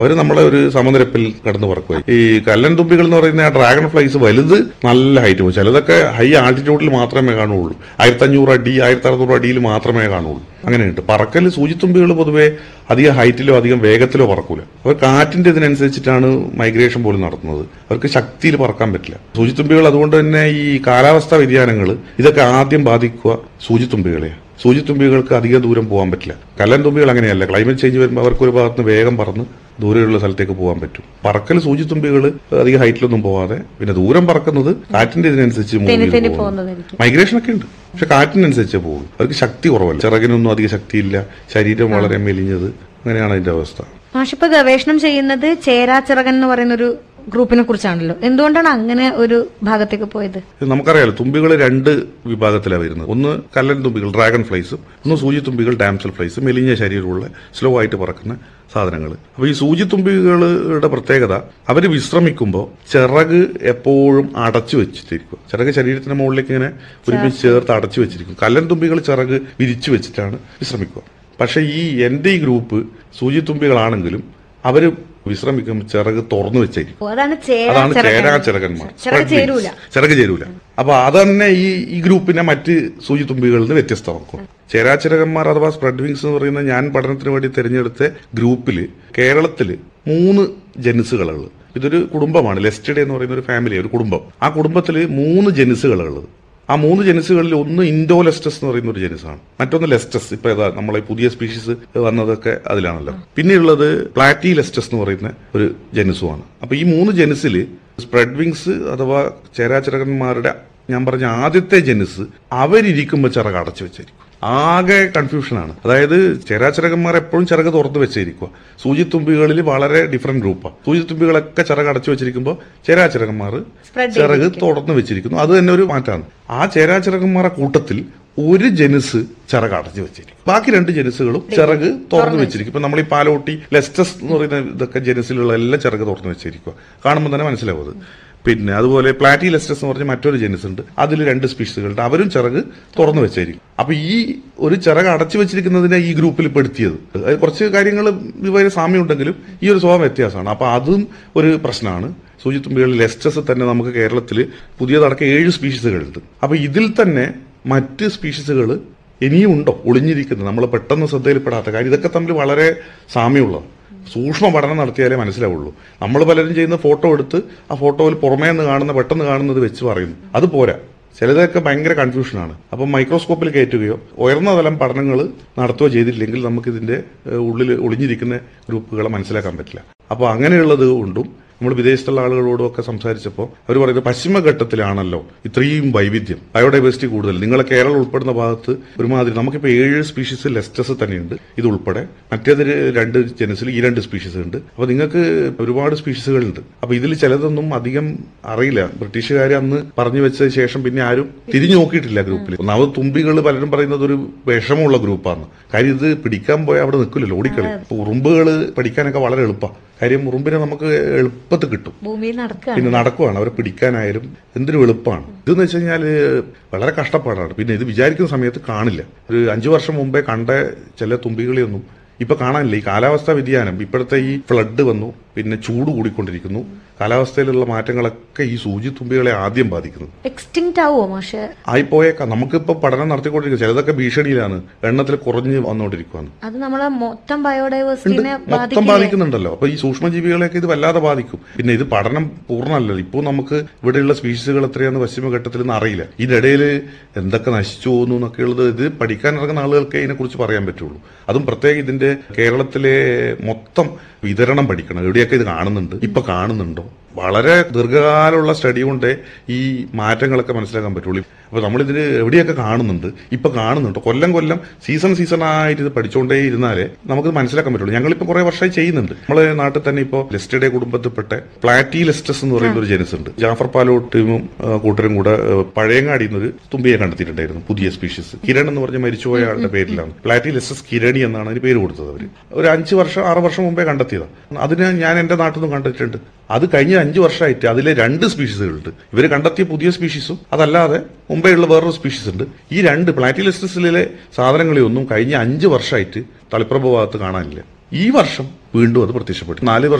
അവർ നമ്മളെ ഒരു സമനിരപ്പിൽ കടന്നു പറക്കുമായി ഈ കല്ലൻ തുമ്പികൾ എന്ന് പറയുന്ന ആ ഡ്രാഗൺ ഫ്ലൈസ് വലുത് നല്ല ഹൈറ്റ് പോകും ചിലതൊക്കെ ഹൈ ആൾട്ടിറ്റ്യൂഡിൽ മാത്രമേ കാണുള്ളൂ ആയിരത്തി അഞ്ഞൂറ് അടി ആയിരത്തി അറുന്നൂറ് അടിയിൽ മാത്രമേ കാണുള്ളൂ അങ്ങനെയുണ്ട് പറക്കൽ സൂചിത്തുമ്പികൾ പൊതുവെ അധികം ഹൈറ്റിലോ അധികം വേഗത്തിലോ പറക്കൂല അവർ കാറ്റിന്റെ ഇതിനനുസരിച്ചിട്ടാണ് മൈഗ്രേഷൻ പോലും നടത്തുന്നത് അവർക്ക് ശക്തിയിൽ പറക്കാൻ പറ്റില്ല സൂചിത്തുമ്പികൾ അതുകൊണ്ട് തന്നെ ഈ കാലാവസ്ഥാ വ്യതിയാനങ്ങൾ ഇതൊക്കെ ആദ്യം ബാധിക്കുക സൂചിത്തുമ്പികളെയാണ് സൂചിത്തുമ്പികൾക്ക് അധിക ദൂരം പോകാൻ പറ്റില്ല കല്ലൻ തുമ്പികൾ അങ്ങനെയല്ല ക്ലൈമറ്റ് ചേഞ്ച് വരുമ്പോൾ അവർക്ക് ഒരു ഭാഗത്ത് നിന്ന് വേഗം പറന്ന് ദൂരെയുള്ള സ്ഥലത്തേക്ക് പോകാൻ പറ്റും പറക്കൽ സൂചിത്തുമ്പികൾ അധികം ഹൈറ്റിലൊന്നും പോവാതെ പിന്നെ ദൂരം പറക്കുന്നത് കാറ്റിന്റെ ഇതിനനുസരിച്ച് move തെന്നി ചെയ്ത് തെന്നി പോകുന്നു. പോകുന്നതായിരിക്കും മൈഗ്രേഷൻ ഒക്കെ ഉണ്ട് പക്ഷെ കാറ്റിനനുസരിച്ചേ പോകും അവർക്ക് ശക്തി കുറവല്ല ചിറകിനൊന്നും അധികം ശക്തിയില്ല ശരീരം വളരെ മെലിഞ്ഞത് അങ്ങനെയാണ് അതിന്റെ അവസ്ഥ മാഷിപ്പോ ഗവേഷണം ചെയ്യുന്നത് ചേരാച്ചിറകൻ എന്ന് പറയുന്ന ഒരു ഗ്രൂപ്പിനെ കുറിച്ചാണല്ലോ എന്തുകൊണ്ടാണ് അങ്ങനെ ഒരു ഭാഗത്തേക്ക് പോയത് ഇത് നമുക്കറിയാലോ തുമ്പികൾ രണ്ട് വിഭാഗത്തിലാണ് വരുന്നത് ഒന്ന് കല്ലൻ തുമ്പികൾ ഡ്രാഗൺ ഫ്ലൈസും ഒന്ന് സൂചി തുമ്പികൾ ഡാംസൽ ഫ്ലൈസും മെലിഞ്ഞ ശരീരമുള്ള സ്ലോ ആയിട്ട് പറക്കുന്ന സാധനങ്ങൾ അപ്പൊ ഈ സൂചി തുമ്പികളുടെ പ്രത്യേകത അവർ വിശ്രമിക്കുമ്പോൾ ചിറക് എപ്പോഴും അടച്ചു വെച്ചിട്ടിരിക്കും ചിറക് ശരീരത്തിന് മുകളിലേക്ക് ഇങ്ങനെ ഒരുമിച്ച് ചേർത്ത് അടച്ചു വെച്ചിരിക്കും കല്ലൻ തുമ്പികൾ ചിറക് വിരിച്ചു വെച്ചിട്ടാണ് വിശ്രമിക്കുക പക്ഷെ ഈ എന്റെ ഈ ഗ്രൂപ്പ് സൂചി തുമ്പികളാണെങ്കിലും അവര് വിശ്രമിക്കുമ്പോൾ ചിറക് തുറന്നു വെച്ചായിരിക്കും ഓ, അതാണ് അതാണ് ചേരാച്ചിറകൻ ചേരാചിറകന്മാർ ചിറക് ചേരൂല ചിറക് ചേരൂല അപ്പൊ അത് തന്നെ ഈ ഈ ഗ്രൂപ്പിനെ മറ്റ് സൂചി തുമ്പികളിൽ നിന്ന് വ്യത്യസ്തമാക്കും ചേരാചിറകന്മാർ അഥവാ സ്പ്രെഡ് വിങ്സ് എന്ന് പറയുന്ന ഞാൻ പഠനത്തിന് വേണ്ടി തിരഞ്ഞെടുത്ത ഗ്രൂപ്പില് കേരളത്തില് മൂന്ന് ജനുസുകളുള്ളത് ഇതൊരു കുടുംബമാണ് ലെസ്റ്റഡേ എന്ന് പറയുന്ന ഒരു ഫാമിലി ഒരു കുടുംബം ആ കുടുംബത്തില് മൂന്ന് ജനുസുകളുള്ളത് ആ മൂന്ന് ജനുസുകളിൽ ഒന്ന് ഇൻഡോലെസ്റ്റസ് എന്ന് പറയുന്ന ഒരു ജനുസാണ് മറ്റൊന്ന് ലെസ്റ്റസ് ഇപ്പൊ ഏതാ നമ്മളെ പുതിയ സ്പീഷീസ് വന്നതൊക്കെ അതിലാണല്ലോ പിന്നെയുള്ളത് പ്ലാറ്റി ലെസ്റ്റസ് എന്ന് പറയുന്ന ഒരു ജനുസുമാണ് അപ്പൊ ഈ മൂന്ന് ജനുസിൽ സ്പ്രെഡ് വിങ്സ് അഥവാ ചേരാചിറകന്മാരുടെ ഞാൻ പറഞ്ഞ ആദ്യത്തെ ജനുസ് അവരിയ്ക്കുമ്പോൾ ചിറക് അടച്ചു വെച്ചായിരിക്കും ആകെ കൺഫ്യൂഷനാണ് അതായത് ചേരാചിറകന്മാർ എപ്പോഴും ചിറക് തുറന്നു വെച്ചിരിക്കുക സൂചിത്തുമ്പികളിൽ വളരെ ഡിഫറെന്റ് ഗ്രൂപ്പാണ് സൂചിത്തുമ്പികളൊക്കെ ചിറക് അടച്ചു വെച്ചിരിക്കുമ്പോൾ ചേരാചിറകന്മാർ Spread ചിറക് തുറന്നു വെച്ചിരിക്കുന്നു അത് തന്നെ ഒരു മാറ്റമാണ് ആ ചേരാചിറകന്മാരുടെ കൂട്ടത്തിൽ ഒരു ജനുസ് ചിറക് അടച്ചു വെച്ചിരിക്കും ബാക്കി രണ്ട് ജനുസുകളും ചിറക് തുറന്നു വെച്ചിരിക്കും ഇപ്പൊ നമ്മൾ ഈ പാലോട്ടി ലെസ്റ്റസ് എന്ന് പറയുന്ന ഇതൊക്കെ ജനുസിലുള്ള എല്ലാം ചിറക് തുറന്നു വെച്ചിരിക്കുക കാണുമ്പോൾ തന്നെ മനസ്സിലാവും അത് പിന്നെ അതുപോലെ പ്ലാറ്റി ലെസ്റ്റസ് എന്ന് പറഞ്ഞ മറ്റൊരു ജനുസ് ഉണ്ട് അതിൽ രണ്ട് സ്പീഷീസുകളുണ്ട് അവരും ചിറക് തുറന്നു വെച്ചായിരിക്കും അപ്പൊ ഈ ഒരു ചിറക് അടച്ചു വെച്ചിരിക്കുന്നതിനെ ഈ ഗ്രൂപ്പിൽ പെടുത്തിയത് അത് കുറച്ച് കാര്യങ്ങൾ ഇതുവരെ സാമ്യമുണ്ടെങ്കിലും ഈ ഒരു സ്വഭാവം വ്യത്യാസമാണ് അപ്പൊ അതും ഒരു പ്രശ്നമാണ് സൂചിത്തുമ്പികളിൽ ലെസ്റ്റസ് തന്നെ നമുക്ക് കേരളത്തിൽ പുതിയതടക്കം ഏഴ് സ്പീഷീസുകളുണ്ട് അപ്പൊ ഇതിൽ തന്നെ മറ്റ് സ്പീഷീസുകൾ ഇനിയും ഉണ്ടോ ഒളിഞ്ഞിരിക്കുന്നത് നമ്മൾ പെട്ടെന്ന് ശ്രദ്ധയിൽപ്പെടാത്ത കാര്യം ഇതൊക്കെ തമ്മിൽ വളരെ സാമ്യമുള്ളതാണ് സൂക്ഷ്മ പഠനം നടത്തിയാലേ മനസ്സിലാവുള്ളൂ നമ്മൾ പലരും ചെയ്യുന്ന ഫോട്ടോ എടുത്ത് ആ ഫോട്ടോയിൽ പുറമേ നിന്ന് കാണുന്ന പെട്ടെന്ന് കാണുന്നത് വെച്ച് പറയുന്നു അത് പോരാ ചിലതൊക്കെ ഭയങ്കര കൺഫ്യൂഷനാണ് അപ്പം മൈക്രോസ്കോപ്പിൽ കയറ്റുകയോ ഉയർന്ന തലം പഠനങ്ങൾ നടത്തുകയോ ചെയ്തിട്ടില്ലെങ്കിൽ നമുക്ക് ഇതിന്റെ ഏഹ്, ഉള്ളിൽ ഒളിഞ്ഞിരിക്കുന്ന ഗ്രൂപ്പുകളെ മനസ്സിലാക്കാൻ പറ്റില്ല അപ്പോൾ അങ്ങനെയുള്ളത് കൊണ്ടും നമ്മൾ വിദേശത്തുള്ള ആളുകളോടും ഒക്കെ സംസാരിച്ചപ്പോൾ അവർ പറയുന്നത് പശ്ചിമഘട്ടത്തിലാണല്ലോ ഇത്രയും വൈവിധ്യം ബയോഡൈവേഴ്സിറ്റി കൂടുതൽ നിങ്ങളെ കേരളം ഉൾപ്പെടുന്ന ഭാഗത്ത് ഒരുമാതിരി നമുക്കിപ്പോൾ ഏഴ് സ്പീഷീസ് ലെസ്റ്റസ് തന്നെയുണ്ട് ഇത് ഉൾപ്പെടെ മറ്റേതിൽ രണ്ട് ജനസിൽ ഈ രണ്ട് സ്പീഷീസ് ഉണ്ട് അപ്പോൾ നിങ്ങൾക്ക് ഒരുപാട് സ്പീഷീസുകളുണ്ട് അപ്പോൾ ഇതിൽ ചിലതൊന്നും അധികം അറിയില്ല ബ്രിട്ടീഷുകാർ അന്ന് പറഞ്ഞു വെച്ച ശേഷം പിന്നെ ആരും തിരിഞ്ഞു നോക്കിയിട്ടില്ല ഗ്രൂപ്പിൽ ഒന്നാമത് തുമ്പികൾ പലരും പറയുന്നത് ഒരു വിഷമമുള്ള ഗ്രൂപ്പാണ് കാര്യം ഇത് പിടിക്കാൻ പോയാൽ അവിടെ നിൽക്കില്ലല്ലോ ഓടിക്കളി ഉറുമ്പുകൾ പഠിക്കാനൊക്കെ വളരെ എളുപ്പമാണ് കാര്യം ഉറുമ്പിനെ നമുക്ക് എളുപ്പത്തിൽ കിട്ടും ഭൂമിയിൽ നടക്കുകയാണ് പിന്നെ നടക്കുവാണ് അവരെ പിടിക്കാനായാലും എന്തിനും എളുപ്പമാണ് ഇതെന്ന് വെച്ച് കഴിഞ്ഞാൽ വളരെ കഷ്ടപ്പാടാണ് പിന്നെ ഇത് വിചാരിക്കുന്ന സമയത്ത് കാണില്ല ഒരു അഞ്ചു വർഷം മുമ്പേ കണ്ട ചില തുമ്പികളെയൊന്നും ഇപ്പൊ കാണാനില്ല ഈ കാലാവസ്ഥാ വ്യതിയാനം ഇപ്പോഴത്തെ ഈ ഫ്ലഡ് വന്നു പിന്നെ ചൂട് കൂടിക്കൊണ്ടിരിക്കുന്നു കാലാവസ്ഥയിലുള്ള മാറ്റങ്ങളൊക്കെ ഈ സൂചി തുമ്പികളെ ആദ്യം ബാധിക്കുന്നത് എക്സ്റ്റിങ്റ്റ് ആവോ മാഷെ ആയിപ്പോയേക്കാം നമുക്കിപ്പോ പഠനം നടത്തിക്കൊണ്ടിരിക്കുക ചിലതൊക്കെ ഭീഷണിയിലാണ് എണ്ണത്തിൽ കുറഞ്ഞ് വന്നുകൊണ്ടിരിക്കുകയാണ് അത് നമ്മളെ മൊത്തം ബയോഡൈവേഴ്സിറ്റിനെ മൊത്തം ബാധിക്കില്ലേ ബാധിക്കുന്നുണ്ടല്ലോ അപ്പൊ ഈ സൂക്ഷ്മജീവികളെയൊക്കെ ഇത് വല്ലാതെ ബാധിക്കും പിന്നെ ഇത് പഠനം പൂർണ്ണമല്ലല്ലോ ഇപ്പോൾ നമുക്ക് ഇവിടെയുള്ള സ്പീഷീസുകൾ എത്രയാന്ന് പശ്ചിമഘട്ടത്തിൽ നിന്ന് അറിയില്ല ഇതിനിടയിൽ എന്തൊക്കെ നശിച്ചു പോകുന്നു എന്നൊക്കെ ഉള്ളത് ഇത് പഠിക്കാൻ ഇറങ്ങുന്ന ആളുകൾക്ക് ഇതിനെക്കുറിച്ച് പറയാൻ പറ്റുള്ളൂ അതും പ്രത്യേകം ഇതിന്റെ കേരളത്തിലെ മൊത്തം വിതരണം പഠിക്കണം എവിടെയൊക്കെ ഇത് കാണുന്നുണ്ട് ഇപ്പൊ കാണുന്നുണ്ടോ വളരെ ദീർഘകാലമുള്ള സ്റ്റഡി കൊണ്ട് ഈ മാറ്റങ്ങളൊക്കെ മനസ്സിലാക്കാൻ പറ്റുള്ളൂ അപ്പൊ നമ്മളിതിന് എവിടെയൊക്കെ കാണുന്നുണ്ട് ഇപ്പൊ കാണുന്നുണ്ട് കൊല്ലം കൊല്ലം സീസൺ സീസൺ ആയിട്ട് ഇത് പഠിച്ചുകൊണ്ടേ ഇരുന്നാലേ നമുക്ക് മനസ്സിലാക്കാൻ പറ്റുള്ളൂ ഞങ്ങളിപ്പോ കുറെ വർഷമായി ചെയ്യുന്നുണ്ട് നമ്മളെ നാട്ടിൽ തന്നെ ഇപ്പോൾ ലെസ്റ്റഡേ കുടുംബത്തിൽപ്പെട്ട പ്ലാറ്റി ലെസ്റ്റസ് എന്ന് പറയുന്ന ഒരു ജനസ് ഉണ്ട് ജാഫർ പാലോട്ടും കൂട്ടരും കൂടെ ആ, പഴയങ്ങാടി എന്നൊരു തുമ്പിയെ കണ്ടെത്തിയിട്ടുണ്ടായിരുന്നു പുതിയ സ്പീഷീസ് കിരൺ എന്ന് പറഞ്ഞ മരിച്ചുപോയ ആളുടെ പേരിലാണ് പ്ലാറ്റി ലെസ്റ്റസ് കിരണി എന്നാണ് അതിന് പേര് കൊടുത്തത് അവര് ഒരു അഞ്ച് വർഷം ആറ് വർഷം മുമ്പേ കണ്ടെത്തിയതാണ് അതിന് ഞാൻ എന്റെ നാട്ടിൽ നിന്ന് കണ്ടിട്ടുണ്ട് അത് കഴിഞ്ഞ അഞ്ച് വർഷമായിട്ട് അതിലെ രണ്ട് സ്പീഷീസുകളുണ്ട് ഇവർ കണ്ടെത്തിയ പുതിയ സ്പീഷീസും അതല്ലാതെ മുമ്പേ ഉള്ള വേറൊരു സ്പീഷീസ് ഉണ്ട് ഈ രണ്ട് പ്ലാറ്റിലിസ്റ്റസിലെ സാധനങ്ങളെ ഒന്നും കഴിഞ്ഞ അഞ്ച് വർഷമായിട്ട് തളിപ്രഭ ഭാഗത്ത് കാണാനില്ല ഈ വർഷം വീണ്ടും അത് പ്രത്യക്ഷപ്പെട്ടു നാല്